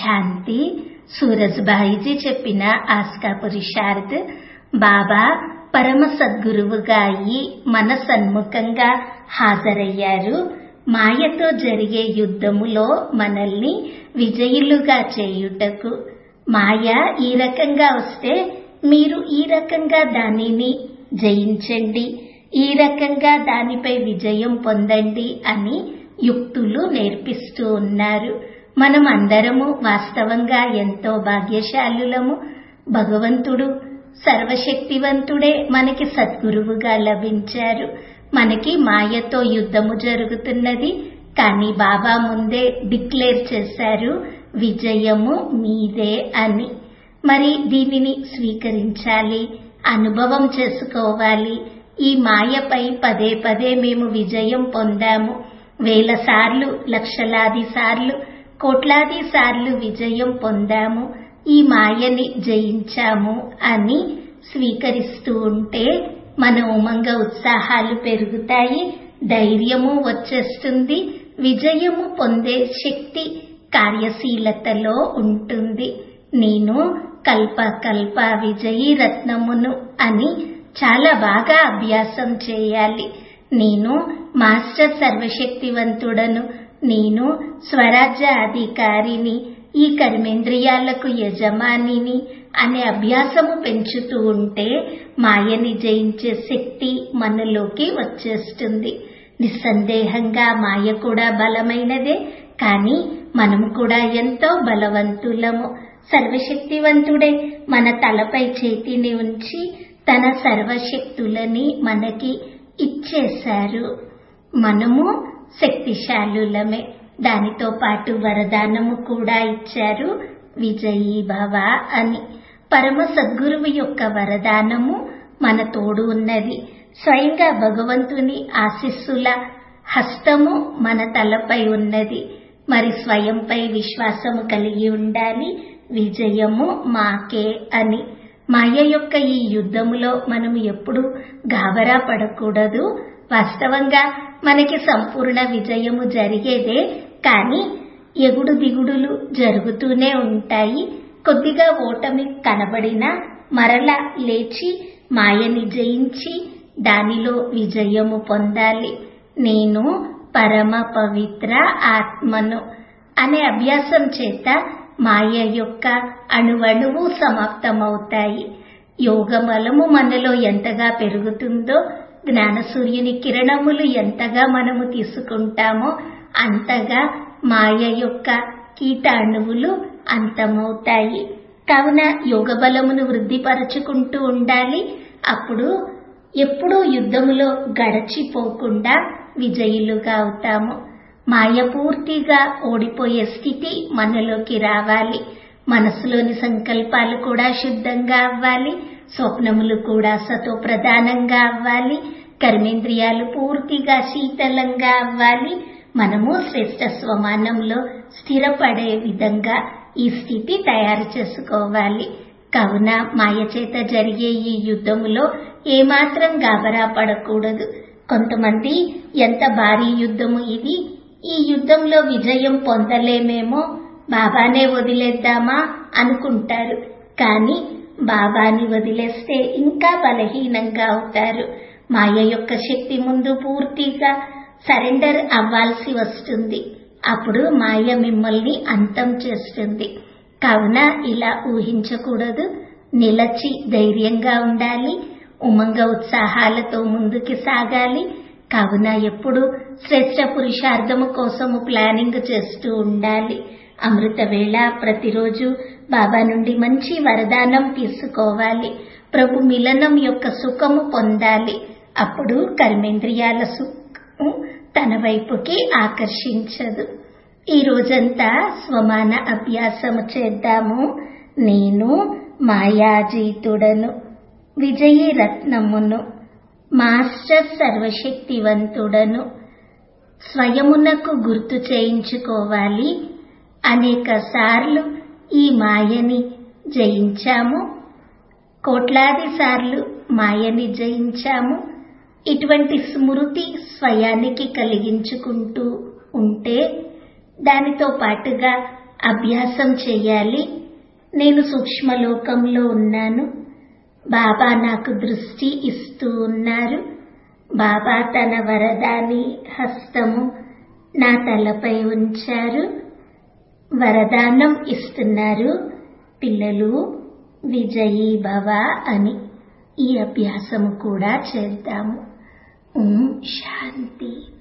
శాంతి సూరజ్బాయిజీ చెప్పిన ఆస్కా పురుషార్థ్ బాబా పరమ సద్గురువుగా అయి మన సన్ముఖంగా హాజరయ్యారు మాయతో జరిగే యుద్ధములో మనల్ని విజయులుగా చేయుటకు మాయ ఈ రకంగా వస్తే మీరు ఈ రకంగా దానిని జయించండి ఈ రకంగా దానిపై విజయం పొందండి అని యుక్తులు నేర్పిస్తూ ఉన్నారు మనం అందరము వాస్తవంగా ఎంతో భాగ్యశాలులము భగవంతుడు సర్వశక్తివంతుడే మనకి సద్గురువుగా లభించారు మనకి మాయతో యుద్ధము జరుగుతున్నది కానీ బాబా ముందే డిక్లేర్ చేశారు విజయము మీదే అని మరి దీనిని స్వీకరించాలి అనుభవం చేసుకోవాలి ఈ మాయపై పదే పదే మేము విజయం పొందాము వేల సార్లు లక్షలాది సార్లు కోట్లాది సార్లు విజయం పొందాము ఈ మాయని జయించాము అని స్వీకరిస్తూ ఉంటే మన ఉమంగ ఉత్సాహాలు పెరుగుతాయి ధైర్యము వచ్చేస్తుంది విజయము పొందే శక్తి కార్యశీలతలో ఉంటుంది నేను కల్ప కల్ప విజయీ రత్నమును అని చాలా బాగా అభ్యాసం చేయాలి నేను మాస్టర్ సర్వశక్తివంతుడను నేను స్వరాజ్య అధికారిని ఈ కర్మేంద్రియాలకు యజమానిని అనే అభ్యాసము పెంచుతూ ఉంటే మాయని జయించే శక్తి మనలోకి వచ్చేస్తుంది నిస్సందేహంగా మాయ కూడా బలమైనదే కానీ మనం కూడా ఎంతో బలవంతులము సర్వశక్తివంతుడే మన తలపై చేతిని ఉంచి తన సర్వశక్తులని మనకి ఇచ్చేశారు మనము శక్తిశాలులమే దానితో పాటు వరదానము కూడా ఇచ్చారు విజయీ భవ అని పరమ సద్గురువు యొక్క వరదానము మన తోడు ఉన్నది స్వయంగా భగవంతుని ఆశిస్సుల హస్తము మన తలపై ఉన్నది మరి స్వయంపై విశ్వాసము కలిగి ఉండాలి విజయము మాకే అని మాయ యొక్క ఈ యుద్ధములో మనం ఎప్పుడు గాబరా పడకూడదు వాస్తవంగా మనకి సంపూర్ణ విజయము జరిగేదే కానీ ఎగుడు దిగుడులు జరుగుతూనే ఉంటాయి కొద్దిగా ఓటమి కనబడినా మరలా లేచి మాయని జయించి దానిలో విజయము పొందాలి నేను పరమ పవిత్ర ఆత్మను అనే అభ్యాసం చేత మాయ యొక్క అణువణువు సమాప్తమవుతాయి యోగ బలము మనలో ఎంతగా పెరుగుతుందో జ్ఞాన సూర్యుని కిరణములు ఎంతగా మనము తీసుకుంటామో అంతగా మాయ యొక్క కీట అణువులు అంతమవుతాయి కావున యోగ బలమును వృద్ధిపరచుకుంటూ ఉండాలి అప్పుడు ఎప్పుడూ యుద్ధములో గడచిపోకుండా విజయులుగా అవుతాము మాయ పూర్తిగా ఓడిపోయే స్థితి మనలోకి రావాలి మనసులోని సంకల్పాలు కూడా శుద్ధంగా అవ్వాలి స్వప్నములు కూడా సతో ప్రధానంగా అవ్వాలి కర్మేంద్రియాలు పూర్తిగా శీతలంగా అవ్వాలి మనము శ్రేష్ట స్వమానంలో స్థిరపడే విధంగా ఈ స్థితి తయారు చేసుకోవాలి కావున మాయ చేత జరిగే ఈ యుద్ధములో ఏమాత్రం గాబరా పడకూడదు కొంతమంది ఎంత భారీ యుద్ధము ఇది ఈ యుద్ధంలో విజయం పొందలేమేమో బాబానే వదిలేద్దామా అనుకుంటారు కానీ బాబాని వదిలేస్తే ఇంకా బలహీనంగా అవుతారు మాయ యొక్క శక్తి ముందు పూర్తిగా సరెండర్ అవ్వాల్సి వస్తుంది అప్పుడు మాయ మిమ్మల్ని అంతం చేస్తుంది కావున ఇలా ఊహించకూడదు నిలచి ధైర్యంగా ఉండాలి ఉమంగ ఉత్సాహాలతో ముందుకి సాగాలి కావున ఎప్పుడు శ్రేష్ట పురుషార్థము కోసము ప్లానింగ్ చేస్తూ ఉండాలి అమృత వేళ ప్రతిరోజు బాబా నుండి మంచి వరదానం తీసుకోవాలి ప్రభు మిలనం యొక్క సుఖము పొందాలి అప్పుడు కర్మేంద్రియాల సుఖము తన వైపుకి ఆకర్షించదు ఈ రోజంతా స్వమాన అభ్యాసము చేద్దాము నేను మాయాజీతుడను విజయీ రత్నమును మాస్టర్ సర్వశక్తివంతుడను స్వయమునకు గుర్తు చేయించుకోవాలి అనేక సార్లు ఈ మాయని జయించాము కోట్లాది సార్లు మాయని జయించాము ఇటువంటి స్మృతి స్వయానికి కలిగించుకుంటూ ఉంటే దానితో పాటుగా అభ్యాసం చెయ్యాలి నేను సూక్ష్మలోకంలో ఉన్నాను బాబా నాకు దృష్టి ఇస్తూ ఉన్నారు బాబా తన వరదాని హస్తము నా తలపై ఉంచారు వరదానం ఇస్తున్నారు పిల్లలు విజయీ భవ అని ఈ అభ్యాసము కూడా చేద్దాము ఓం శాంతి